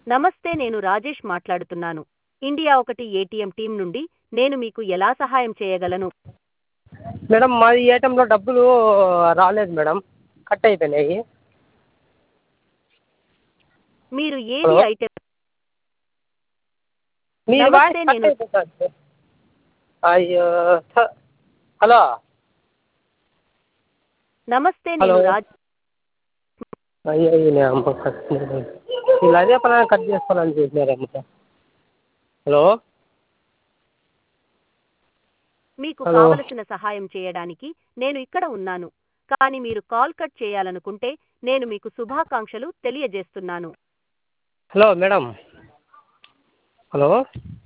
నమస్తే నేను రాజేష్ మాట్లాడుతున్నాను ఇండియా ఒకటి ఏటీఎం టీం నుండి నేను మీకు ఎలా సహాయం చేయగలను మేడం మాది ఏటీఎంలో డబ్బులు రాలేదు మేడం కట్ అయిపోయినాయి మీరు ఏది హలో? ఐటెం మీ నమస్తే, వాయిస్ కట్ నేను- అయిపోతుంది అయ్యో థ- హలో నమస్తే నేను హలో. రాజ్ అయ్యో ఈయన అమ్మ కట్ చేయలేదు. వీళ్ళు అదే పని కట్ చేసుకోవాలని చూసినారమ్మ హలో మీకు హలో. కావలసిన సహాయం చేయడానికి నేను ఇక్కడ ఉన్నాను కానీ మీరు కాల్ కట్ చేయాలనుకుంటే నేను మీకు శుభాకాంక్షలు తెలియజేస్తున్నాను హలో మేడం హలో